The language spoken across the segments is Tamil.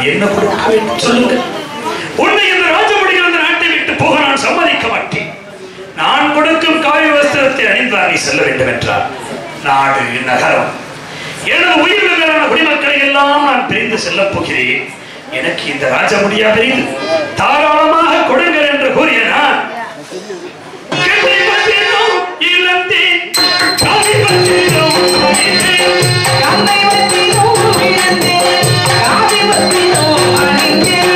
என்ன கொடுக்க வேண்டும் சொல்லுங்கள் உன்னை இந்த ராஜமுடிகள் அந்த நாட்டை விட்டு போக நான் சம்மதிக்க மாட்டேன் நான் கொடுக்கும் காவி வஸ்திரத்தை அணிந்தால் நீ செல்ல வேண்டும் என்றார் நாடு நகரம் எனது உயிர் மேலான குடிமக்களை எல்லாம் நான் பிரிந்து செல்லப் போகிறேன் எனக்கு இந்த ராஜமுடியா பிரிந்து தாராளமாக கொடுங்கள் என்று கூறிய நான் கெட்டை பற்றினோம் இழந்தேன் காவி பற்றினோம் அழிந்தேன். கம்பை வத்தினோம் இழந்தேன் காவி வத்தினோம் அணிந்தேன்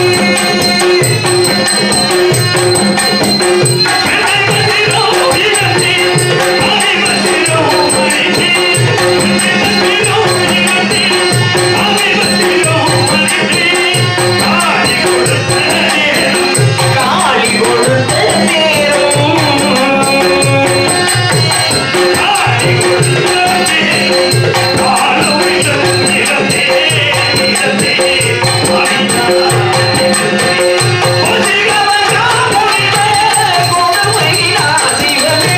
கெட்டை பற்றினோம் இழந்தேன் காவி பற்றினோம் அழிந்தேன். கெட்டை பற்றினோம் இழந்தேன் காவி பற்றினோம் அழிந்தேன். காவி கொடுத்த நேரம் காளி கொடுத்த நேரம் காவி கொடுத்த நேரம் காலம் இழந்தேன் இழந்தேன் இழந்தேன் அழிந்தாய். கொடுமை நாசிவமே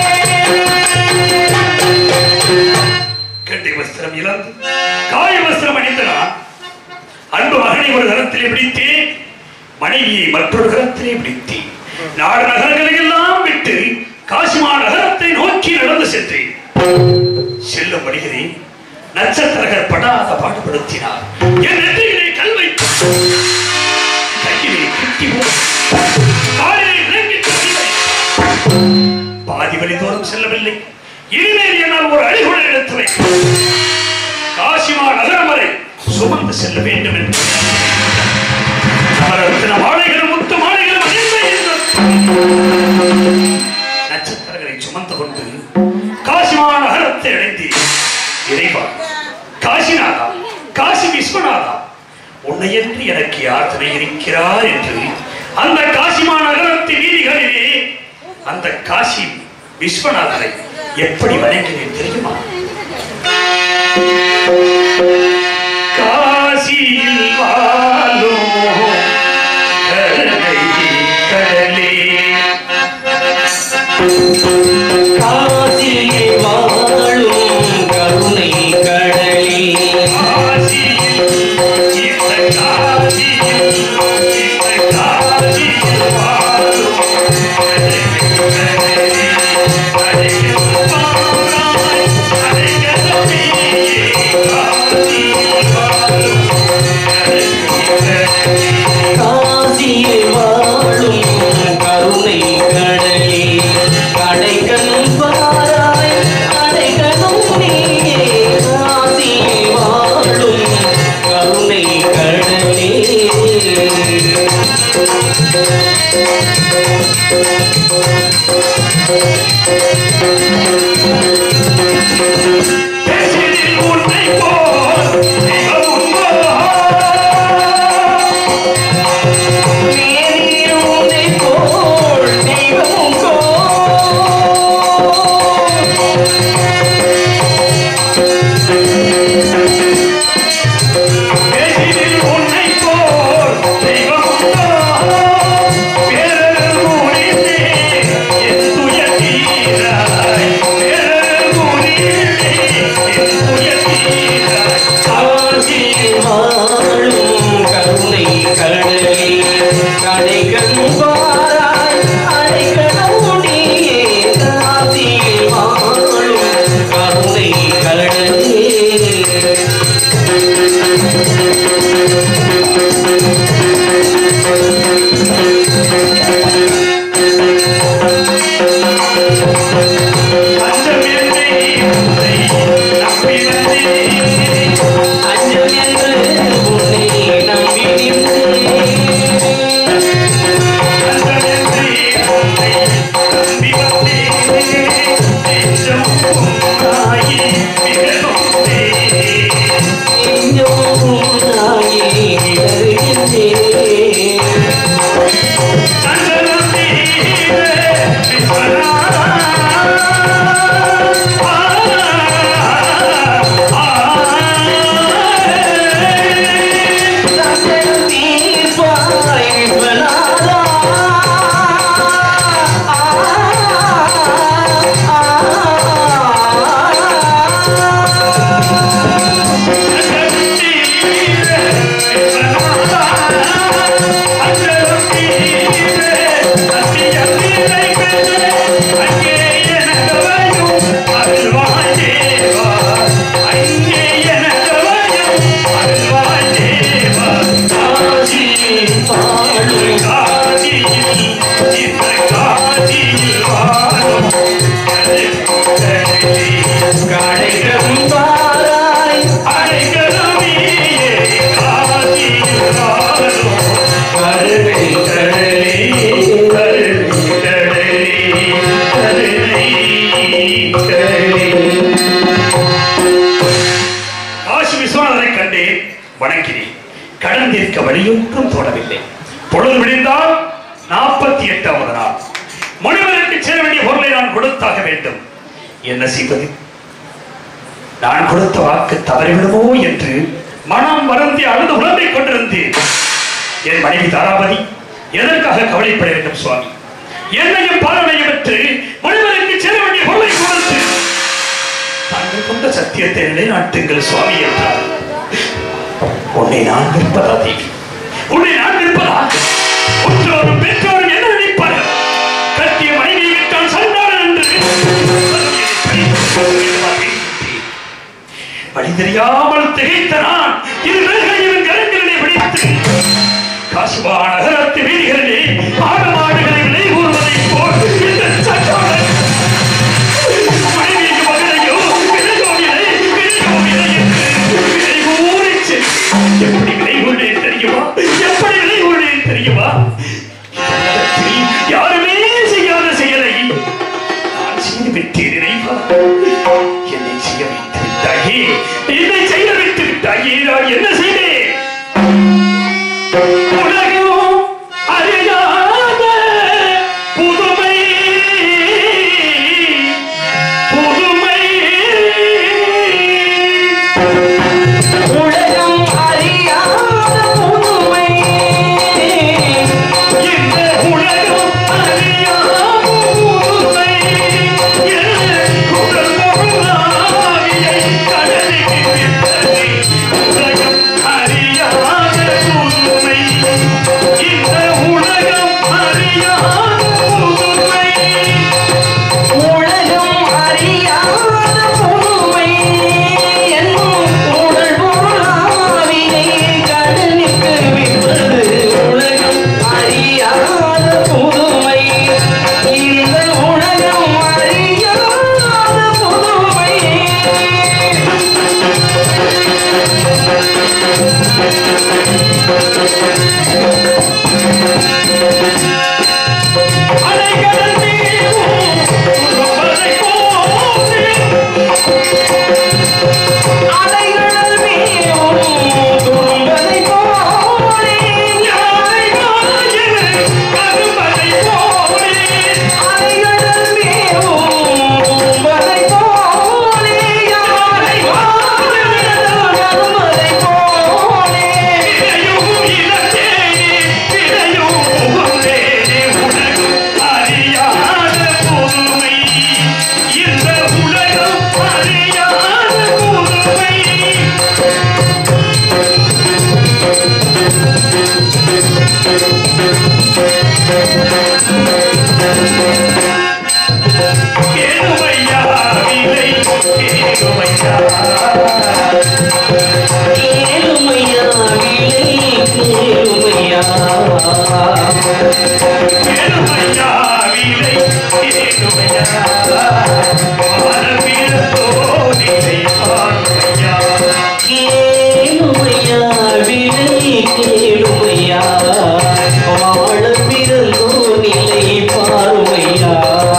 கெட்டை வஸ்திரம் இழந்து காய வஸ்திரம் அணிந்த நான் அன்பு மகனை ஒரு கரத்திலே பிடித்தேன் மனைவியை மற்றொரு கரத்திலே பிடித்தேன் நாடு நகரங்களை எல்லாம் விட்டு காசிமா நகரத்தை நோக்கி நடந்து சென்றேன் செல்லும் வருகிறேன் நட்சத்திரகர் படாத பாடுபடுத்தினார் என் நெற்றியிலே கல் வைத்து கையிலே குட்டி காலிலே இறங்கி தள்ளி வைத்தார். பாதி வழி தூரம் செல்லவில்லை இனிமேல் என்னால் ஒரு அடிகுட எடுத்து வைக்க காசிமா நகரம் வரை சுமந்து செல்ல வேண்டும் என்று நவரத்தின மாலைகளும் முத்து மாலைகளும் அணிந்த இந்த நட்சத்திரங்களை சுமந்து கொண்டு காசிமா நகரத்தை அடைந்து இறைவா காசிநாதா காசி விஸ்வநாதா உன்னை என்று எனக்கு யார் துணை இருக்கிறார் என்று அந்த காசிமா நகரத்தின் வீதிகளிலே அந்த காசி விஸ்வநாதரை எப்படி வணங்கினேன் தெரியுமா காசியில் வாழும் கருணை கடலே காசியில் வாழும் கருணை கடலே காசியில் இந்த காசியில் இந்த காசியில் வாழும் கருணை கடலே அடைக்கலம் பாராய் அடைக்கலம் நீயே காசியில் வாழும் கருணை கடலே காசியில் வாழும் கருணை கடலே கடைக்கணும் பாராய் அடைக்கணும் நீயே காசியில் வாழும் கருணை கடலே பேசினில் உன்னை போல் தெய்வம் உண்டோ? மேனில் உன்னை போல் தெய்வமும் கோ பேசினில் உன்னை போல் தெய்வம் உண்டோ? பேரருள் மூடினே என் துயர் தீராய். பேரருள் மூடினே என் துயர் தீராய். காசி எட்டாவது நாள் முனிவருக்கு சேர வேண்டிய பொருளை நான் கொடுத்தாக வேண்டும் என்ன செய்வது நான் கொடுத்த வாக்கு தவறிவிடுமோ என்று மனம் வருந்தி அழுது உழம்பிக் கொண்டிருந்தேன் என் மனைவி தாராபதி எதற்காக கவலைப்பட வேண்டும் சுவாமி என்னையும் பாலனையும் பெற்று முனிவருக்கு சேர வேண்டிய பொருளை கொடுத்து தாங்கள் கொண்ட சத்தியத்தை நிலைநாட்டுங்கள் சுவாமி என்றார் உன்னை நான் விற்பதா தேவி உன்னை நான் விற்பதா உற்றோரும் பெற்றோரும் என்ன நினைப்பார்கள் கட்டிய மனைவியை விட்டால் சண்டாளன் என்று வழி தெரியாமல் திகைத்த நான் இரு விரல்களையும் கரங்களிலே பிடித்து காசுவா நகரத்து வீதிகளிலே ஆடு மாடுகளை விலை கூறுவதைப் போல் இந்த சட்டாளன் மனைவியையும் மகனையும் விலையோவிலை, விலையோவிலை என்று விலை கூறிச் சென்று எப்படி விலை கூறினேன் தெரியுமா எப்படி விலை கூறினேன் தெரியுமா உலகத்தில் யாருமே செய்யாத செயலை நான் செய்து விட்டேன் நினைவா என்னை செய்ய வைத்து விட்டாயே என்னை செய்ய வைத்து விட்டாயே நான் என்ன செய்தேன் உலகம் அறியாத புதுமை புதுமை உலகம் அறியாத புதுமை இந்த உலகம் அறியாத புதுமை என் குரல் மொழியை கடலுக்கு விட்டது. உலகம் அறியாத புதுமை இந்த உலகம் அறியாத புதுமை உலகம் அறியாத புதுமை என்னும் உடல் பொருளாவினை கடனுக்கு விட்டது உலகம் அறியாத புதுமை இந்த உலகம் அறியாத புதுமை அலைகள் மீதும் உருவலை போலே அலைகள் மேலும் துரும்பதை போலே யானை நாயன கரும்பலை போலே அலைகள் மேலும் துரும்பதை போலே யானை கரும்பதை போலே இதையும் இழந்தேனே, இதையும் புகுந்தேனே, உலகம் அறியாத புதுமை. இந்த உலகம் அறியாத புதுமை கேளுமையா விலை கேளுமையா கேளுமையா விலை கேளுமையா கேளுமையா விலை கேளுமையா வானவீரத்தோனிலை பார்வையா கேளுமையா விலை கேளுமையா வாழ பிறந்தோ நிலை பாருமையா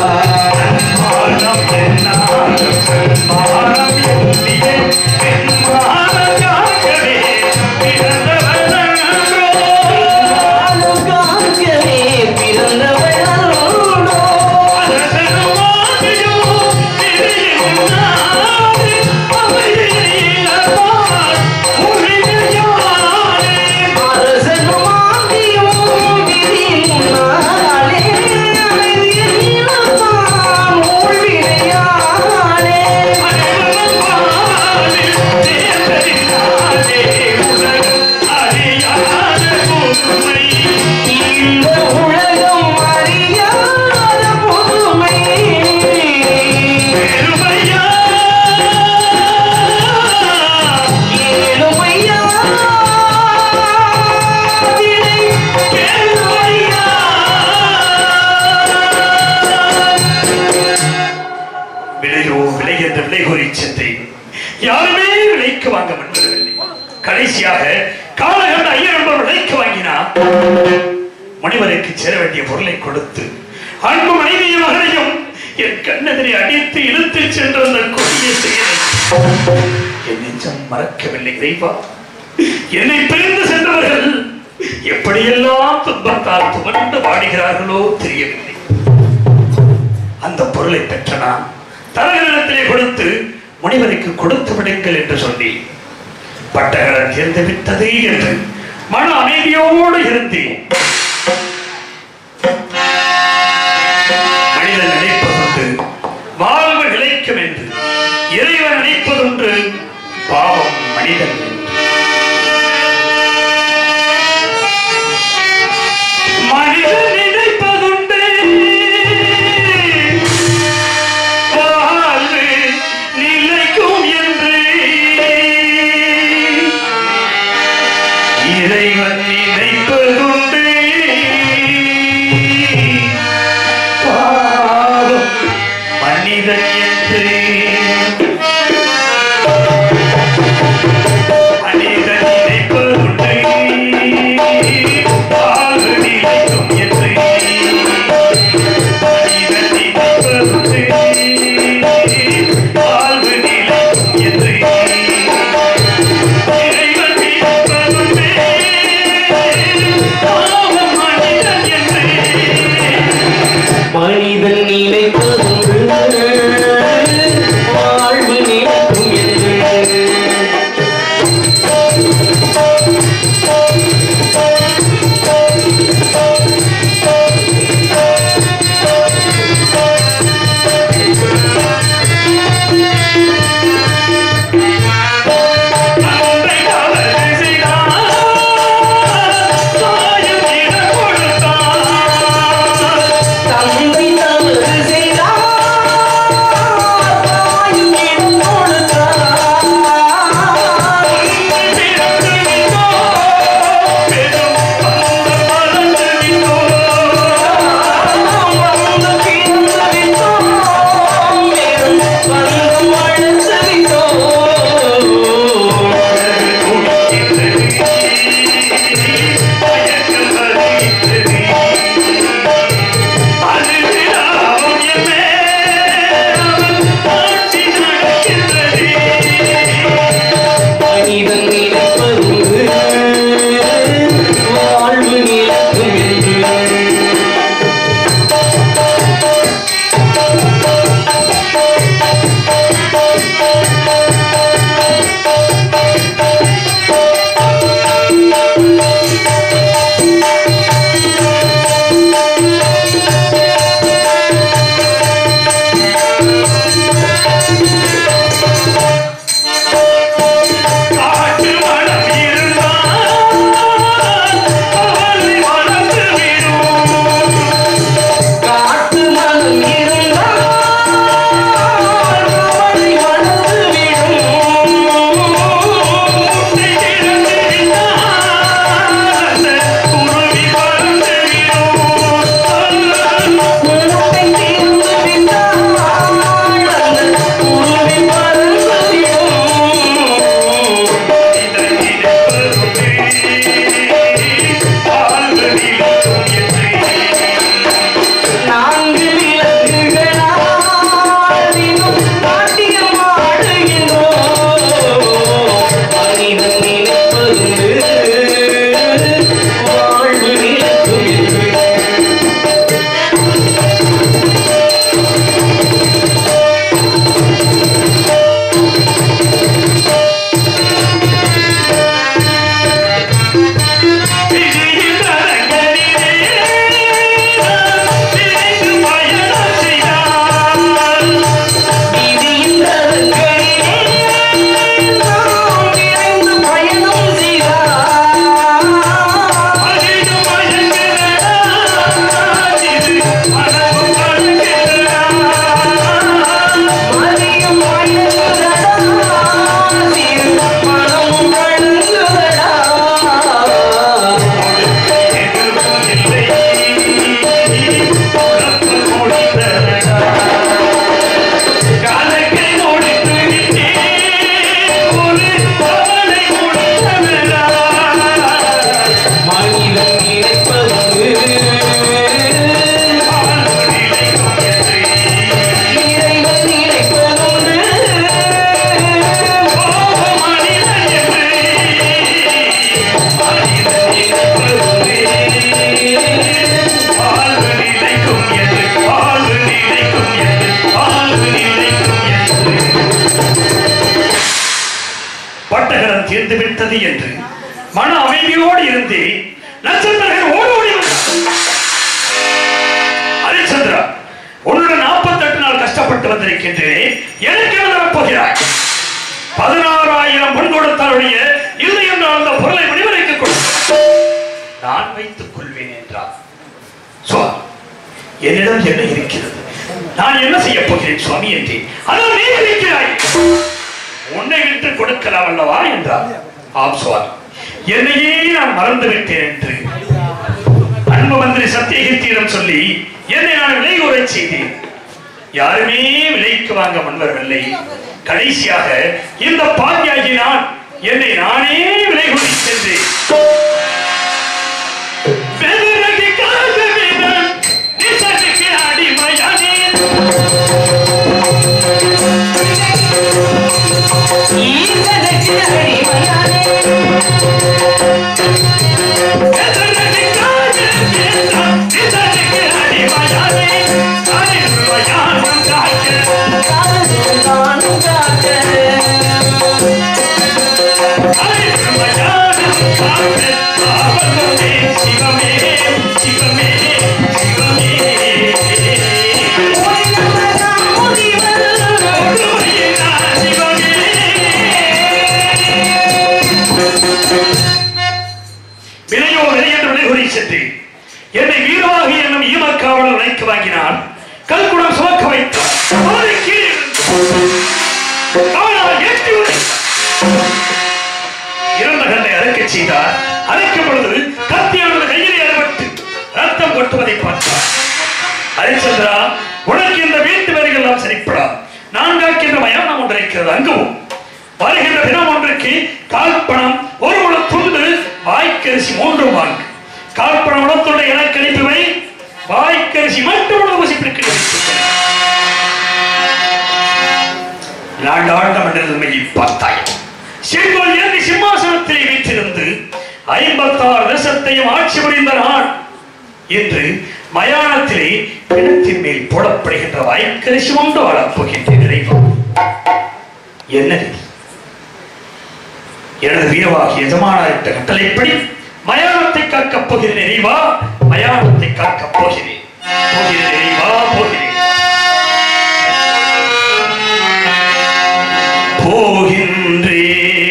மானம் என்னாலும் மானம் எண்ணியே என் மானக்காகவே பிறந்தவனன்றோ. நானும் காக்கவே பிறந்தவளோடோ அரசனுமாகியோ திரியும் நாடு அமைதியை இழப்பார் உரிமையாளே. அரசனுமாகியும் விதி முன்னாலே அமைதியில் இழப்பான் ஊழ்வினையாளே இந்த உலகம் அறியாத புதுமை கேளுமையா விடை கேளுமையா விலையோ விலை என்ற விலை கூறி சென்றேன் யாருமே விலைக்கு வாங்க முன்வரவில்லை கடைசியாக காலகண்ட ஐயர் என்பவர் விலைக்கு வாங்கினார் முனிவருக்கு சேர வேண்டிய பொருளை கொடுத்து அன்பு மனைவியும் மகனையும் என் கண்ணெதிரை அடித்து இழுத்து சென்ற அந்த கொடிய செயலை என் நெஞ்சம் மறக்கவில்லை இறைவா என்னை பிரிந்து சென்றவர்கள் எப்படியெல்லாம் துன்பத்தால் துவண்டு வாடுகிறார்களோ தெரியவில்லை அந்த பொருளை பெற்ற நான் தரகரிடத்திலே கொடுத்து முனிவருக்கு கொடுத்து விடுங்கள் என்று சொல்லி பட்டகரம் தீர்ந்து விட்டது என்று மன அமைதியோடு இருந்தேன் மனிதன் நினைப்பதுண்டு வாழ்வு நிலைக்கும் என்று இறைவன் நினைப்பதுண்டு பாவம் மனிதன் என்று. மனிதன் நினைப்பதுண்டு வாழ்வு நிலைக்கும் என்று இறைவன் நினைப்பதுண்டு பாவம் மனிதன் என்று மனிதன் நினைப்பதுண்டு வாழ்வு நிலைக்கும் என்று மனிதன் நினைப்பதுண்டு வாழ்வு நிலைக்கும் என்று இறைவன் நினைப்பதுண்டு பாவம் மனிதன் என்று மனிதன் நினைப்பதுண்டு வாழ்வு நினைக்கும் என்று அன்பை தவறு செய்தார் தாயும் இடம் கொடுத்தார் தந்தை தவறு செய்தார் சங்கடகரம் தீர்ந்து விட்டது என்று மன அமைதியோடு இருந்து நட்சத்திரங்கள் ஓடி ஓடி வந்தார். ஹரிச்சந்திரா உன்னுடன் நாற்பத்தெட்டு நாள் கஷ்டப்பட்டு வந்திருக்கின்றேன் எனக்கு என்ன தரப்போகிறாய் பதினாறாயிரம் பொன் கொடுத்தாருடைய இல்லை என்றால் அந்த பொருளை முடிவரைக்கு கொடு நான் வைத்துக் கொள்வேன் என்றார் சுவாமி என்னிடம் என்ன இருக்கிறது நான் என்ன செய்ய போகிறேன் சுவாமி என்றேன் அதான் நீ இருக்கிறாய் உன்னை விட்டு கொடுக்கலாம் அல்லவா என்றார் ஆம் சுவாமி என்னையே நான் மறந்து விட்டேன் என்று அன்பு மந்திரி சத்தியகீர்த்தியிடம் சொல்லி என்னை நான் விலை உரைச் செய்தேன் யாருமே விலைக்கு வாங்க முன்வரவில்லை கடைசியாக இந்த பாத்தியாகி நான் என்னை நானே விலை கூறி சென்றேன் பெருநகை காதலினன் நிசனுக்கு அடிமையானே. ஈசனுக்கு அடிமையானே பெருநகை காதலினன் நிசனுக்கு அடிமையானே. அடிமையானம் காக்க காதலில் நானும் காக்க அடிமையானம் காக்க அவனுடைய சிவமே சிவமே சிவமே விலையோ விலை என்று விலை கூறி சென்றேன் என்னை வீரவாகி என்னும் ஈமக்காவலர் விலைக்கு வாங்கினார் கல்குடம் சுமக்க வைத்தார் அவரை கீழே காவலால் ஏற்றி உதைத்தார். இறந்த கண்ணை அரைக்கச் செய்தார் அரைக்கும் பொழுது கத்தியானது கையிலே அறுபட்டு ரத்தம் கொட்டுவதை பார்த்தார் ஹரிச்சந்திரா உனக்கு இந்த வீட்டு வரிகள் எல்லாம் சரிப்படா நான் காக்கின்ற மயானம் ஒன்று இருக்கிறது அங்கவும் வருகின்ற தினம் ஒன்றுக்கு கால்பணம் ஒரு முழ துண்டு வாய்க்கரிசி மூன்று வாங்கு கால்பணம் உணத்துள்ள எனக்கு அனுப்பி வை வாய்க்கரிசி மட்டும் உணவு வசிப்பிற்கு நாடாண்ட மண்டலமையை பார்த்தாய் செங்கோல் ஏந்தி சிம்மாசனத்திலே வீற்றிருந்து ஐம்பத்தாறு தேசத்தையும் ஆட்சி புரிந்த நான் என்று மயானத்திலே பிணத்தின் மேல் போடப்படுகின்ற வாய்க்கரிசி கொண்டு வாழப் போகின்றேன் இறைவா என்ன இது? எனது வீரவாகி எஜமானாரிட்ட கட்டளைப்படி மயானத்தை காக்கப் போகிறேன் இறைவா மயானத்தை காக்கப் போகிறேன் போகிறேன் இறைவா போகிறேன் போகின்றே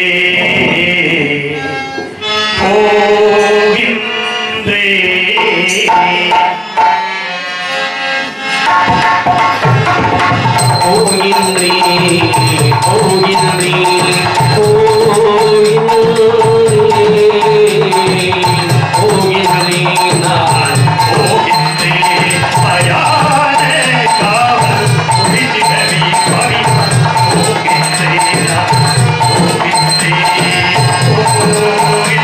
போகின்றே போகின்றே போகின்றே போகின்றே போகின்றே நான் போகின்றே மயான காவல் புரிந்திடவி பவி போகின்றே நான். போகின்றே போகின்றே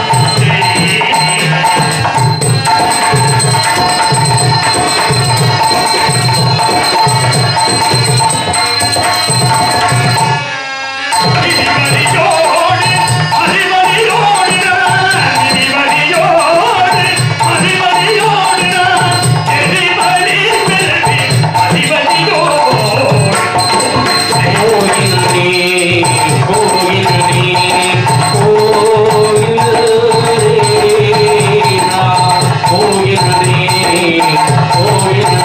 அதிபதியோடு, அதிபதியோடு நான், அதிபதியோடு, அதிபதியோடு நான், எதிபதி பிறவி, அதிபதியோடு. போகின்றே போகின்றே போகின்றே நான் போகின்றே போகின்றே